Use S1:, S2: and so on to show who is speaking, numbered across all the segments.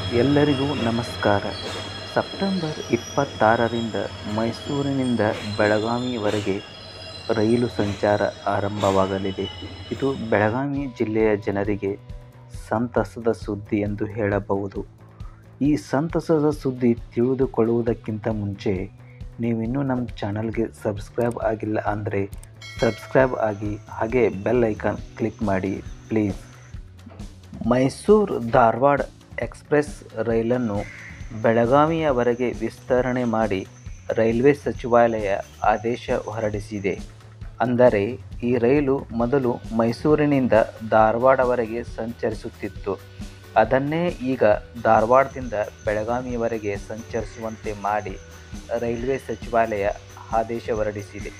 S1: ಎಲ್ಲರಿಗೂ ನಮಸ್ಕಾರ ಸೆಪ್ಟೆಂಬರ್ ಇಪ್ಪತ್ತಾರರಿಂದ ಮೈಸೂರಿನಿಂದ ಬೆಳಗಾವಿವರೆಗೆ ರೈಲು ಸಂಚಾರ ಆರಂಭವಾಗಲಿದೆ ಇದು ಬೆಳಗಾವಿ ಜಿಲ್ಲೆಯ ಜನರಿಗೆ ಸಂತಸದ ಸುದ್ದಿ ಎಂದು ಹೇಳಬಹುದು ಈ ಸಂತಸದ ಸುದ್ದಿ ತಿಳಿದುಕೊಳ್ಳುವುದಕ್ಕಿಂತ ಮುಂಚೆ ನೀವಿನ್ನೂ ನಮ್ಮ ಚಾನಲ್ಗೆ ಸಬ್ಸ್ಕ್ರೈಬ್ ಆಗಿಲ್ಲ ಅಂದರೆ ಸಬ್ಸ್ಕ್ರೈಬ್ ಆಗಿ ಹಾಗೆ ಬೆಲ್ ಐಕಾನ್ ಕ್ಲಿಕ್ ಮಾಡಿ ಪ್ಲೀಸ್ ಮೈಸೂರು ಧಾರವಾಡ ಎಕ್ಸ್ಪ್ರೆಸ್ ರೈಲನ್ನು ಬೆಳಗಾವಿಯವರೆಗೆ ವಿಸ್ತರಣೆ ಮಾಡಿ ರೈಲ್ವೆ ಸಚಿವಾಲಯ ಆದೇಶ ಹೊರಡಿಸಿದೆ ಅಂದರೆ ಈ ರೈಲು ಮೊದಲು ಮೈಸೂರಿನಿಂದ ಧಾರವಾಡವರೆಗೆ ಸಂಚರಿಸುತ್ತಿತ್ತು ಅದನ್ನೇ ಈಗ ಧಾರವಾಡದಿಂದ ಬೆಳಗಾವಿಯವರೆಗೆ ಸಂಚರಿಸುವಂತೆ ಮಾಡಿ ರೈಲ್ವೆ ಸಚಿವಾಲಯ ಆದೇಶ ಹೊರಡಿಸಿದೆ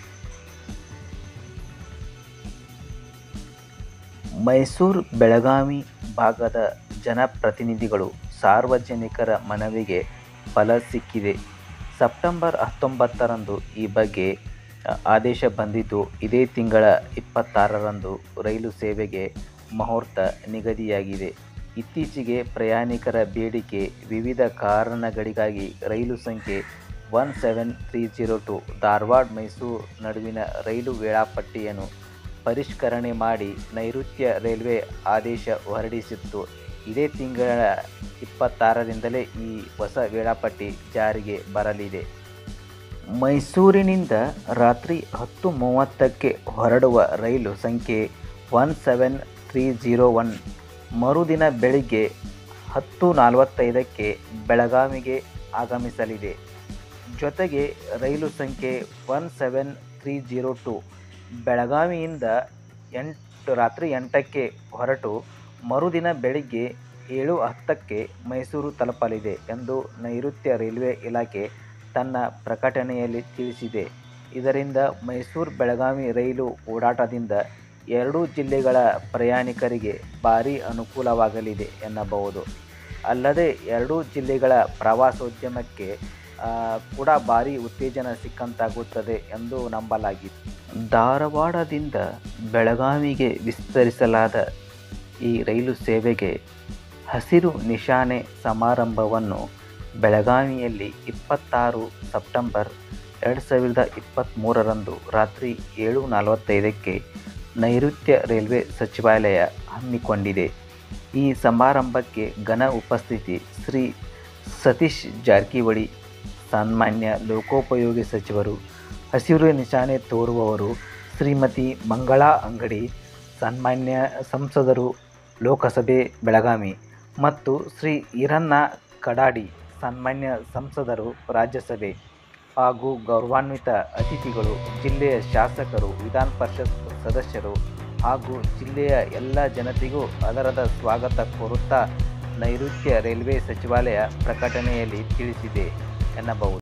S1: ಮೈಸೂರು ಬೆಳಗಾವಿ ಭಾಗದ ಜನಪ್ರತಿನಿಧಿಗಳು ಸಾರ್ವಜನಿಕರ ಮನವಿಗೆ ಫಲ ಸಿಕ್ಕಿದೆ ಸೆಪ್ಟೆಂಬರ್ ಹತ್ತೊಂಬತ್ತರಂದು ಈ ಬಗ್ಗೆ ಆದೇಶ ಬಂದಿದ್ದು ಇದೇ ತಿಂಗಳ ಇಪ್ಪತ್ತಾರರಂದು ರೈಲು ಸೇವೆಗೆ ಮುಹೂರ್ತ ನಿಗದಿಯಾಗಿದೆ ಇತ್ತೀಚೆಗೆ ಪ್ರಯಾಣಿಕರ ಬೇಡಿಕೆ ವಿವಿಧ ಕಾರಣಗಳಿಗಾಗಿ ರೈಲು ಸಂಖ್ಯೆ one seven three zero two Dharwad Mysuru ನಡುವಿನ ರೈಲು ವೇಳಾಪಟ್ಟಿಯನ್ನು ಪರಿಷ್ಕರಣೆ ಮಾಡಿ ನೈಋತ್ಯ ರೈಲ್ವೆ ಆದೇಶ ಹೊರಡಿಸಿತ್ತು ಇದೇ ತಿಂಗಳ ಇಪ್ಪತ್ತಾರರಿಂದಲೇ ಈ ಹೊಸ ವೇಳಾಪಟ್ಟಿ ಜಾರಿಗೆ ಬರಲಿದೆ ಮೈಸೂರಿನಿಂದ ರಾತ್ರಿ ಹತ್ತು ಮೂವತ್ತಕ್ಕೆ ಹೊರಡುವ ರೈಲು ಸಂಖ್ಯೆ one seven three zero one ಮರುದಿನ ಬೆಳಿಗ್ಗೆ ಹತ್ತು ನಲವತ್ತೈದಕ್ಕೆ ಬೆಳಗಾವಿಗೆ ಆಗಮಿಸಲಿದೆ ಜೊತೆಗೆ ರೈಲು ಸಂಖ್ಯೆ one seven three zero two ಬೆಳಗಾವಿಯಿಂದ ಎಂಟು ರಾತ್ರಿ ಎಂಟಕ್ಕೆ ಹೊರಟು ಮರುದಿನ ಬೆಳಿಗ್ಗೆ ಏಳು ಹತ್ತಕ್ಕೆ ಮೈಸೂರು ತಲುಪಲಿದೆ ಎಂದು ನೈಋತ್ಯ ರೈಲ್ವೆ ಇಲಾಖೆ ತನ್ನ ಪ್ರಕಟಣೆಯಲ್ಲಿ ತಿಳಿಸಿದೆ ಇದರಿಂದ ಮೈಸೂರು ಬೆಳಗಾವಿ ರೈಲು ಓಡಾಟದಿಂದ ಎರಡೂ ಜಿಲ್ಲೆಗಳ ಪ್ರಯಾಣಿಕರಿಗೆ ಭಾರೀ ಅನುಕೂಲವಾಗಲಿದೆ ಎನ್ನಬಹುದು ಅಲ್ಲದೆ ಎರಡೂ ಜಿಲ್ಲೆಗಳ ಪ್ರವಾಸೋದ್ಯಮಕ್ಕೆ ಕೂಡ ಭಾರೀ ಉತ್ತೇಜನ ಸಿಕ್ಕಂತಾಗುತ್ತದೆ ಎಂದು ನಂಬಲಾಗಿದೆ ಧಾರವಾಡದಿಂದ ಬೆಳಗಾವಿಗೆ ವಿಸ್ತರಿಸಲಾದ ಈ ರೈಲು ಸೇವೆಗೆ ಹಸಿರು ನಿಶಾನೆ ಸಮಾರಂಭವನ್ನು ಬೆಳಗಾವಿಯಲ್ಲಿ ಇಪ್ಪತ್ತಾರು ಸೆಪ್ಟೆಂಬರ್ ಎರಡು ಸಾವಿರದ ಇಪ್ಪತ್ತ್ಮೂರರಂದು ರಾತ್ರಿ ಏಳು ನಲವತ್ತೈದಕ್ಕೆ ನೈಋತ್ಯ ರೈಲ್ವೆ ಸಚಿವಾಲಯ ಹಮ್ಮಿಕೊಂಡಿದೆ ಈ ಸಮಾರಂಭಕ್ಕೆ ಘನ ಉಪಸ್ಥಿತಿ ಶ್ರೀ ಸತೀಶ್ ಜಾರಕಿಹೊಳಿ ಸನ್ಮಾನ್ಯ ಲೋಕೋಪಯೋಗಿ ಸಚಿವರು ಹಸಿರು ನಿಶಾನೆ ತೋರುವವರು ಶ್ರೀಮತಿ ಮಂಗಳಾ ಅಂಗಡಿ ಸನ್ಮಾನ್ಯ ಸಂಸದರು ಲೋಕಸಭೆ ಬೆಳಗಾವಿ ಮತ್ತು ಶ್ರೀ ಈರಣ್ಣ ಕಡಾಡಿ ಸನ್ಮಾನ್ಯ ಸಂಸದರು ರಾಜ್ಯಸಭೆ ಹಾಗೂ ಗೌರವಾನ್ವಿತ ಅತಿಥಿಗಳು ಜಿಲ್ಲೆಯ ಶಾಸಕರು ವಿಧಾನ ಪರಿಷತ್ ಸದಸ್ಯರು ಹಾಗೂ ಜಿಲ್ಲೆಯ ಎಲ್ಲ ಜನತೆಗೂ ಅದರದ ಸ್ವಾಗತ ಕೋರುತ್ತಾ ನೈಋತ್ಯ ರೈಲ್ವೆ ಸಚಿವಾಲಯ ಪ್ರಕಟಣೆಯಲ್ಲಿ ತಿಳಿಸಿದೆ ಎನ್ನಬಹುದು